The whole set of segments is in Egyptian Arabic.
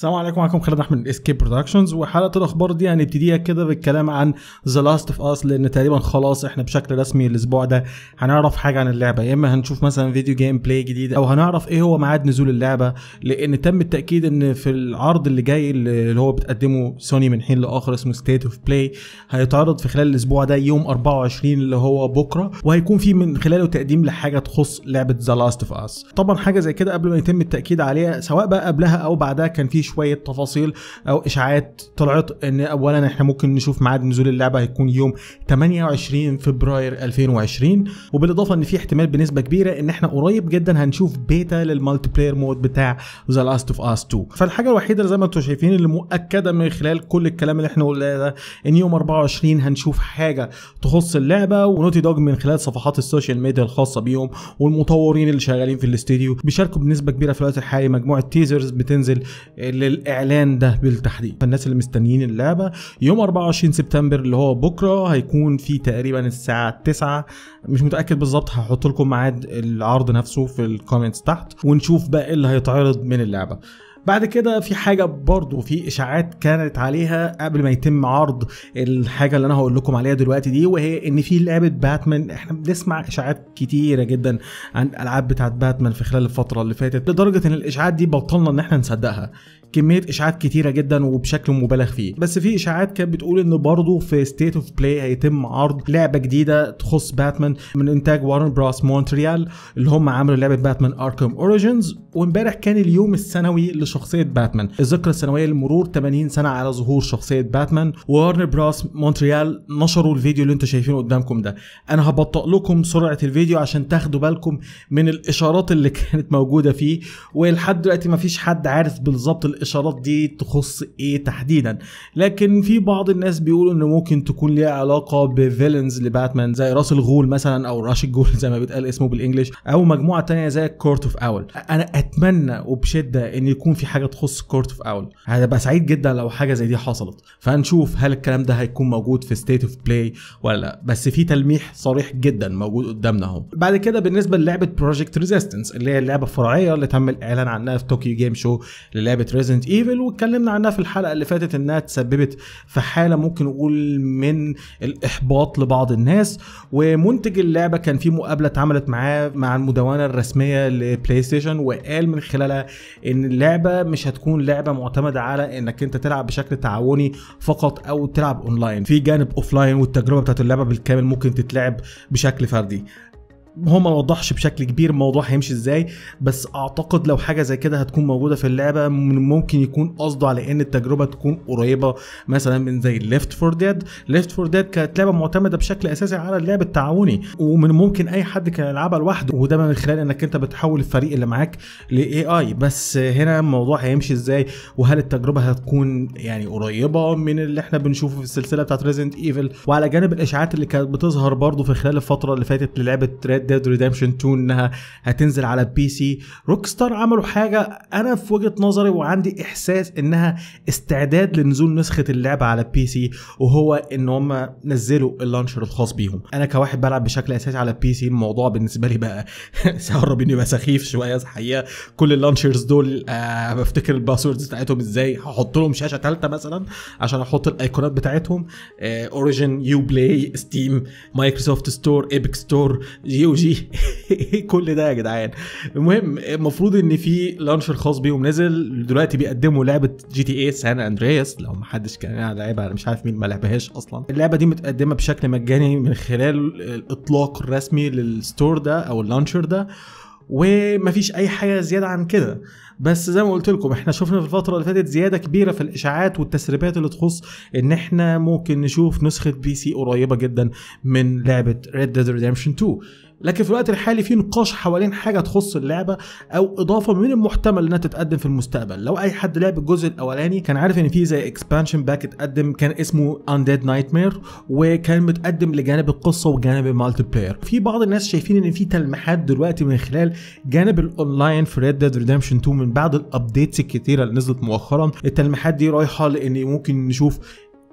السلام عليكم معكم خالد احمد من اسكيب برودكشنز وحلقه الاخبار دي هنبتديها كده بالكلام عن ذا لاست اوف اس لان تقريبا خلاص احنا بشكل رسمي الاسبوع ده هنعرف حاجه عن اللعبه يا اما هنشوف مثلا فيديو جيم بلاي جديد او هنعرف ايه هو ميعاد نزول اللعبه لان تم التاكيد ان في العرض اللي جاي اللي هو بتقدمه سوني من حين لاخر اسمه ستيت اوف بلاي هيتعرض في خلال الاسبوع ده يوم 24 اللي هو بكره وهيكون في من خلاله تقديم لحاجه تخص لعبه ذا لاست اوف اس طبعا حاجه زي كده قبل ما يتم التاكيد عليها سواء بقى قبلها او بعدها كان في شويه تفاصيل او اشاعات طلعت ان اولا احنا ممكن نشوف ميعاد نزول اللعبه هيكون يوم 28 فبراير 2020 وبالاضافه ان في احتمال بنسبه كبيره ان احنا قريب جدا هنشوف بيتا للمالتي بلاير مود بتاع ذا لاست اوف اس 2 فالحاجه الوحيده اللي زي ما انتم شايفين اللي مؤكده من خلال كل الكلام اللي احنا قلناه ده ان يوم 24 هنشوف حاجه تخص اللعبه ونوتي دوج من خلال صفحات السوشيال ميديا الخاصه بيهم والمطورين اللي شغالين في الاستديو بيشاركوا بنسبه كبيره في الوقت الحالي مجموعه تيزرز بتنزل للاعلان ده بالتحديد فالناس اللي مستنيين اللعبه يوم 24 سبتمبر اللي هو بكره هيكون في تقريبا الساعه 9 مش متاكد بالظبط هحط لكم ميعاد العرض نفسه في الكومنتس تحت ونشوف بقى ايه اللي هيتعرض من اللعبه بعد كده في حاجة برضو في إشاعات كانت عليها قبل ما يتم عرض الحاجة اللي أنا هقول لكم عليها دلوقتي دي وهي إن في لعبة باتمان إحنا بنسمع إشاعات كتيرة جدا عن الألعاب بتاعت باتمان في خلال الفترة اللي فاتت لدرجة إن الإشاعات دي بطلنا إن إحنا نصدقها كميه اشاعات كتيره جدا وبشكل مبالغ فيه بس في اشاعات كانت بتقول ان برضه في ستيت اوف بلاي هيتم عرض لعبه جديده تخص باتمان من انتاج وارن براس مونتريال اللي هم عملوا لعبه باتمان اركم اوريجينز وامبارح كان اليوم السنوي لشخصيه باتمان الذكرى السنويه لمرور 80 سنه على ظهور شخصيه باتمان وارن براس مونتريال نشروا الفيديو اللي انتم شايفينه قدامكم ده انا هبطئ لكم سرعه الفيديو عشان تاخدوا بالكم من الاشارات اللي كانت موجوده فيه ولحد دلوقتي مفيش حد عارف بالظبط الاشارات دي تخص ايه تحديدا لكن في بعض الناس بيقولوا ان ممكن تكون ليها علاقه بفيلنز لباتمان زي راس الغول مثلا او راش الجول زي ما بيتقال اسمه بالانجلش او مجموعه تانية زي كورت اوف اول انا اتمنى وبشده ان يكون في حاجه تخص كورت اوف اول هبقى سعيد جدا لو حاجه زي دي حصلت فهنشوف هل الكلام ده هيكون موجود في ستيت اوف بلاي ولا لا بس في تلميح صريح جدا موجود قدامنا اهو بعد كده بالنسبه للعبه بروجكت ريزيستنس اللي هي اللعبه الفرعيه اللي تم الاعلان عنها في طوكيو جيم شو للعبه ريزنت ايفل واتكلمنا عنها في الحلقه اللي فاتت انها تسببت في حاله ممكن نقول من الاحباط لبعض الناس ومنتج اللعبه كان في مقابله اتعملت معاه مع المدونه الرسميه لبلاي ستيشن وقال من خلالها ان اللعبه مش هتكون لعبه معتمده على انك انت تلعب بشكل تعاوني فقط او تلعب اونلاين في جانب اوفلاين والتجربه بتاعت اللعبه بالكامل ممكن تتلعب بشكل فردي هو ما وضحش بشكل كبير الموضوع هيمشي ازاي بس اعتقد لو حاجه زي كده هتكون موجوده في اللعبه ممكن يكون قصده على ان التجربه تكون قريبه مثلا من زي ليفت فور ديد ليفت فور ديد كانت لعبه معتمده بشكل اساسي على اللعب التعاوني ومن ممكن اي حد كان يلعبها لوحده وده من خلال انك انت بتحول الفريق اللي معاك لاي اي بس هنا الموضوع هيمشي ازاي وهل التجربه هتكون يعني قريبه من اللي احنا بنشوفه في السلسله بتاعت ريزنت ايفل وعلى جانب الاشاعات اللي كانت بتظهر برضه في خلال الفتره اللي فاتت للعبه ريد ديد ريدمشن 2 انها هتنزل على بي سي روك ستار عملوا حاجه انا في وجهه نظري وعندي احساس انها استعداد لنزول نسخه اللعبه على بي سي وهو ان هم نزلوا اللانشر الخاص بيهم انا كواحد بلعب بشكل اساسي على بي سي الموضوع بالنسبه لي بقى قرب انه يبقى سخيف شويه الحقيقه كل اللانشرز دول آه بفتكر الباسوردز بتاعتهم ازاي هحط لهم شاشه ثالثه مثلا عشان احط الايقونات بتاعتهم اوريجن يو بلاي ستيم مايكروسوفت ستور ايبك ستور يو جي كل ده يا جدعان المهم المفروض ان في لانشر خاص بيهم نزل دلوقتي بيقدموا لعبه جي تي اي سان اندرياس لو ما حدش كان لعبها انا مش عارف مين ما لعبهاش اصلا اللعبه دي متقدمه بشكل مجاني من خلال الاطلاق الرسمي للستور ده او اللانشر ده ومفيش اي حاجه زياده عن كده بس زي ما قلت لكم احنا شفنا في الفتره اللي فاتت زياده كبيره في الاشاعات والتسريبات اللي تخص ان احنا ممكن نشوف نسخه بي سي قريبه جدا من لعبه Red Dead Redemption 2 لكن في الوقت الحالي في نقاش حوالين حاجه تخص اللعبه او اضافه من المحتمل انها تتقدم في المستقبل لو اي حد لعب الجزء الاولاني كان عارف ان في زي اكسبانشن باك اتقدم كان اسمه Undead Nightmare وكان متقدم لجانب القصه وجانب المالتي بلاير في بعض الناس شايفين ان في تلميحات دلوقتي من خلال جانب الاونلاين في Red Dead Redemption 2 من بعد الابديتس الكتيره اللي نزلت مؤخرا التلميحات دي رايحه لان ممكن نشوف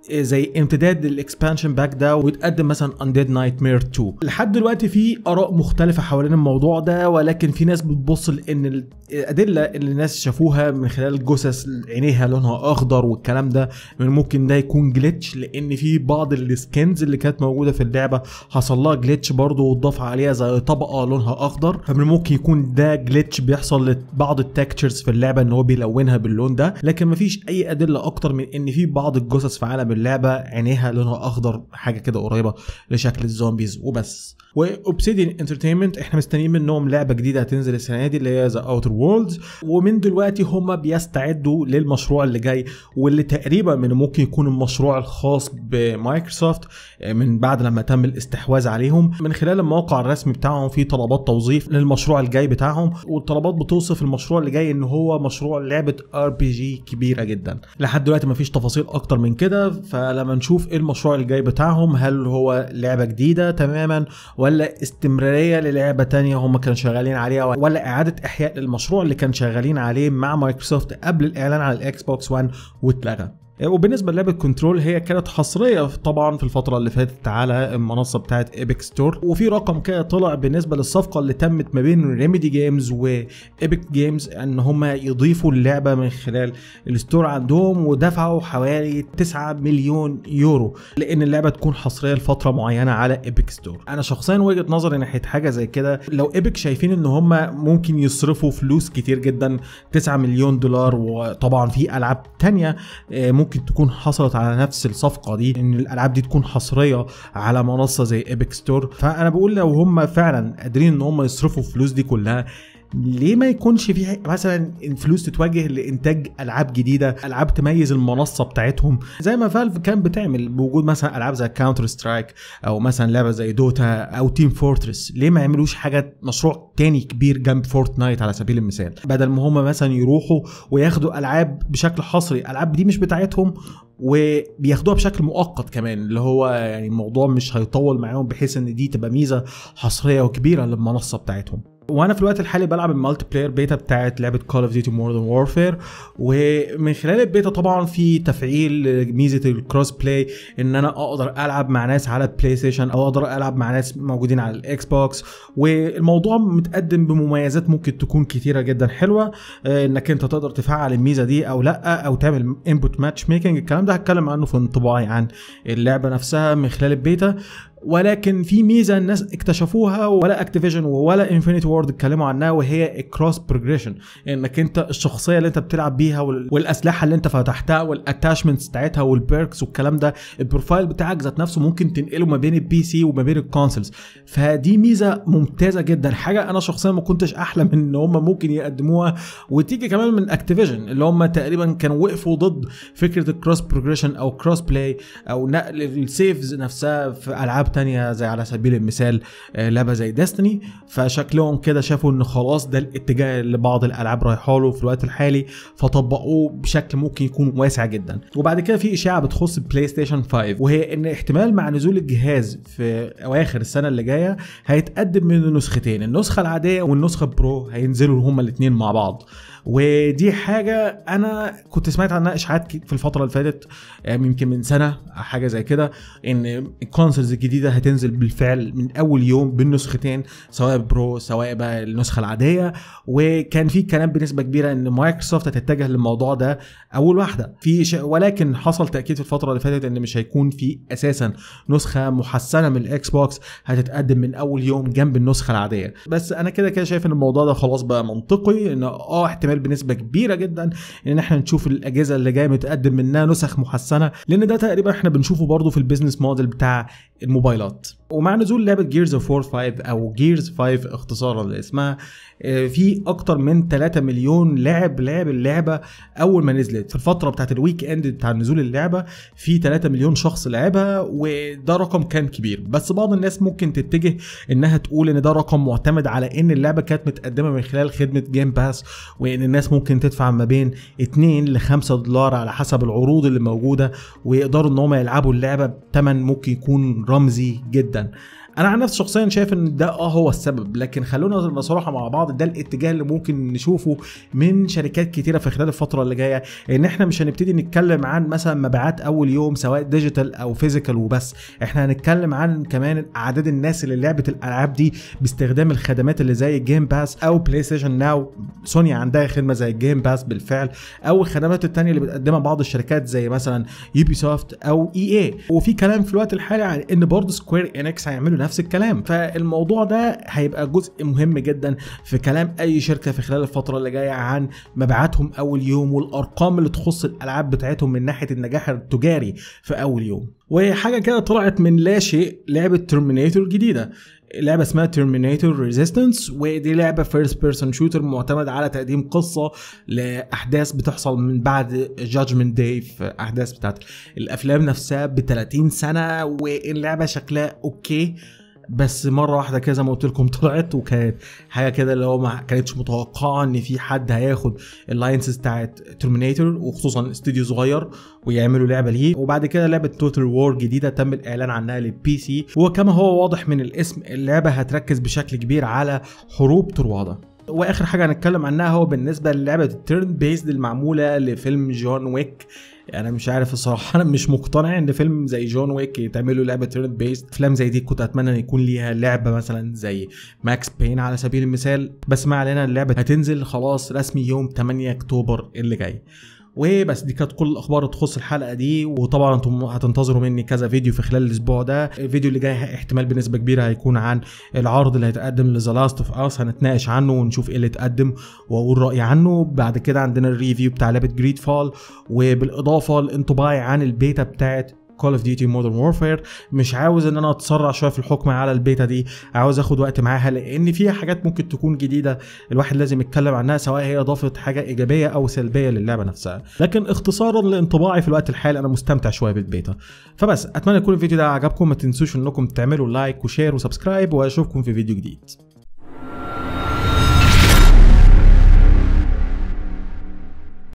زي امتداد للاكسبانشن باك ده ويتقدم مثلا Undead Nightmare 2 لحد دلوقتي في اراء مختلفه حوالين الموضوع ده ولكن في ناس بتبص لان الادله اللي الناس شافوها من خلال جثث عينيها لونها اخضر والكلام ده من ممكن ده يكون جلitch لان في بعض السكنز اللي كانت موجوده في اللعبه حصل لها جلitch برضه واتضاف عليها زي طبقه لونها اخضر فمن ممكن يكون ده جلitch بيحصل لبعض التكتشرز في اللعبه ان هو بيلونها باللون ده لكن مفيش اي ادله اكتر من ان في بعض الجثث في عالم اللعبه عينيها لونها اخضر حاجه كده قريبه لشكل الزومبيز وبس واوبسيديان انترتينمنت احنا مستنيين منهم لعبه جديده هتنزل السنه دي اللي هي ذا اوتر وورلدز ومن دلوقتي هم بيستعدوا للمشروع اللي جاي واللي تقريبا من ممكن يكون المشروع الخاص بمايكروسوفت من بعد لما تم الاستحواذ عليهم من خلال الموقع الرسمي بتاعهم في طلبات توظيف للمشروع الجاي بتاعهم والطلبات بتوصف المشروع اللي جاي ان هو مشروع لعبه ار بي جي كبيره جدا لحد دلوقتي مفيش تفاصيل اكتر من كده فلما نشوف ايه المشروع الجاي بتاعهم هل هو لعبه جديده تماما ولا استمراريه للعبه تانية هم كانوا شغالين عليها ولا اعاده احياء للمشروع اللي كانوا شغالين عليه مع مايكروسوفت قبل الاعلان على الاكس بوكس 1 واتلغى وبالنسبه للعبه كنترول هي كانت حصريه طبعا في الفتره اللي فاتت على المنصه بتاعه ايبك ستور وفي رقم كده طلع بالنسبه للصفقه اللي تمت ما بين ريميدي جيمز وايبك جيمز ان هم يضيفوا اللعبه من خلال الستور عندهم ودفعوا حوالي 9 مليون يورو لان اللعبه تكون حصريه لفتره معينه على ايبك ستور انا شخصيا وجهه نظري ناحيه حاجه زي كده لو ايبك شايفين ان هم ممكن يصرفوا فلوس كتير جدا 9 مليون دولار وطبعا في العاب تانية ممكن تكون حصلت على نفس الصفقه دي ان الالعاب دي تكون حصريه على منصه زي ايبك ستور فانا بقول لو هم فعلا قادرين ان هم يصرفوا الفلوس دي كلها ليه ما يكونش في مثلا الفلوس تتوجه لانتاج العاب جديده العاب تميز المنصه بتاعتهم زي ما فالف كان بتعمل بوجود مثلا العاب زي كاونتر سترايك او مثلا لعبه زي دوتا او تيم فورترس ليه ما يعملوش حاجه مشروع تاني كبير جنب فورتنايت على سبيل المثال بدل ما هم مثلا يروحوا وياخدوا العاب بشكل حصري الالعاب دي مش بتاعتهم وبياخدوها بشكل مؤقت كمان اللي هو يعني الموضوع مش هيطول معاهم بحيث ان دي تبقى ميزه حصريه وكبيره للمنصه بتاعتهم وانا في الوقت الحالي بلعب المالتي بلاير بيتا بتاعت لعبه كول اوف ديوتي مودرن وورفير ومن خلال البيتا طبعا في تفعيل ميزه الكروس بلاي ان انا اقدر العب مع ناس على البلاي ستيشن او اقدر العب مع ناس موجودين على الاكس بوكس والموضوع متقدم بمميزات ممكن تكون كتيره جدا حلوه انك انت تقدر تفعل الميزه دي او لا او تعمل انبوت ماتش ميكنج الكلام ده هتكلم عنه في انطباعي عن اللعبه نفسها من خلال البيتا ولكن في ميزه الناس اكتشفوها ولا اكتيفيجن ولا انفينيتي وورد اتكلموا عنها وهي الكروس بروجريشن انك انت الشخصيه اللي انت بتلعب بيها والاسلحه اللي انت فتحتها والاتاشمنتس بتاعتها والبيركس والكلام ده البروفايل بتاعك ذات نفسه ممكن تنقله ما بين البي سي وما بين الكونسولز فدي ميزه ممتازه جدا حاجه انا شخصيا ما كنتش احلم ان هم ممكن يقدموها وتيجي كمان من اكتيفيجن اللي هم تقريبا كانوا وقفوا ضد فكره الكروس بروجريشن او كروس بلاي او نقل السيفز نفسها في العاب تانية زي على سبيل المثال لعبة زي ديستني فشكلهم كده شافوا ان خلاص ده الاتجاه اللي بعض الالعاب رايحه له في الوقت الحالي فطبقوه بشكل ممكن يكون واسع جدا وبعد كده في اشاعه بتخص بلاي ستيشن 5 وهي ان احتمال مع نزول الجهاز في اواخر السنه اللي جايه هيتقدم من النسختين النسخه العاديه والنسخه برو هينزلوا هما الاثنين مع بعض ودي حاجة أنا كنت سمعت عنها إشاعات في الفترة اللي فاتت يمكن من سنة حاجة زي كده إن الكونسولز الجديدة هتنزل بالفعل من أول يوم بالنسختين سواء برو سواء بقى النسخة العادية وكان في كلام بنسبة كبيرة إن مايكروسوفت هتتجه للموضوع ده أول واحدة في ش... ولكن حصل تأكيد في الفترة اللي فاتت إن مش هيكون في أساسا نسخة محسنة من الإكس بوكس هتتقدم من أول يوم جنب النسخة العادية بس أنا كده كده شايف إن الموضوع ده خلاص بقى منطقي إن أه احتمال احتمال بنسبه كبيره جدا ان احنا نشوف الاجهزه اللي جايه متقدم منها نسخ محسنه لان ده تقريبا احنا بنشوفه برضه في البيزنس موديل بتاع الموبايلات ومع نزول لعبه جيرز اوف 4 5 او جيرز 5 اختصارا لاسمها في اكتر من 3 مليون لاعب لعب اللعبه اول ما نزلت في الفتره بتاعت الويك اند بتاع نزول اللعبه في 3 مليون شخص لعبها وده رقم كان كبير بس بعض الناس ممكن تتجه انها تقول ان ده رقم معتمد على ان اللعبه كانت متقدمه من خلال خدمه جيم باس وان الناس ممكن تدفع ما بين 2 ل 5 دولار على حسب العروض اللي موجوده ويقدروا ان هم يلعبوا اللعبه بثمن ممكن يكون رمزي جدا انا عن نفسي شخصيا شايف ان ده اه هو السبب لكن خلونا نبقى صراحه مع بعض ده الاتجاه اللي ممكن نشوفه من شركات كتيره في خلال الفتره اللي جايه ان احنا مش هنبتدي نتكلم عن مثلا مبيعات اول يوم سواء ديجيتال او فيزيكال وبس احنا هنتكلم عن كمان اعداد الناس اللي لعبت الالعاب دي باستخدام الخدمات اللي زي الجيم باس او بلاي ستيشن ناو سوني عندها خدمه زي الجيم باس بالفعل او الخدمات التانية اللي بتقدمها بعض الشركات زي مثلا يوبي سوفت او اي اي وفي كلام في الوقت الحالي عن ان برضه سكوير انكس هيعملوا نفس الكلام فالموضوع ده هيبقى جزء مهم جدا في كلام اي شركه في خلال الفتره اللي جايه عن مبيعاتهم اول يوم والارقام اللي تخص الالعاب بتاعتهم من ناحيه النجاح التجاري في اول يوم وحاجه كده طلعت من لا شيء لعبه ترمينيتور جديده لعبه اسمها ترمينيتور ريزيستنس ودي لعبه فيرست بيرسون شوتر معتمد على تقديم قصه لاحداث بتحصل من بعد جادجمنت داي في احداث بتاعت الافلام نفسها ب 30 سنه واللعبه شكلها اوكي بس مره واحده كده زي ما قلت لكم طلعت وكانت حاجه كده اللي هو ما كانتش متوقعه ان في حد هياخد اللاينسز بتاعت ترمينيتور وخصوصا استوديو صغير ويعملوا لعبه ليه وبعد كده لعبه توتال وور جديده تم الاعلان عنها للبي سي وكما هو واضح من الاسم اللعبه هتركز بشكل كبير على حروب طروادة واخر حاجه هنتكلم عنها هو بالنسبه للعبه التيرن بيسد المعموله لفيلم جون ويك انا مش عارف الصراحه انا مش مقتنع ان فيلم زي جون ويك يتعمل له لعبه تيرن بيست افلام زي دي كنت اتمنى ان يكون ليها لعبه مثلا زي ماكس بين على سبيل المثال بس ما علينا اللعبه هتنزل خلاص رسمي يوم 8 اكتوبر اللي جاي وبس دي كانت كل الاخبار تخص الحلقه دي وطبعا انتم هتنتظروا مني كذا فيديو في خلال الاسبوع ده الفيديو اللي جاي احتمال بنسبه كبيره هيكون عن العرض اللي هيتقدم لذا لاست اوف اس هنتناقش عنه ونشوف ايه اللي اتقدم واقول رايي عنه بعد كده عندنا الريفيو بتاع لعبه جريد فال وبالاضافه لانطباعي عن البيتا بتاعت كول اوف ديوتي مودرن وورفير مش عاوز ان انا اتسرع شويه في الحكم على البيتا دي عاوز اخد وقت معاها لان فيها حاجات ممكن تكون جديده الواحد لازم يتكلم عنها سواء هي اضافت حاجه ايجابيه او سلبيه للعبه نفسها لكن اختصارا لانطباعي في الوقت الحالي انا مستمتع شويه بالبيتا فبس اتمنى يكون الفيديو ده عجبكم ما تنسوش انكم تعملوا لايك وشير وسبسكرايب واشوفكم في فيديو جديد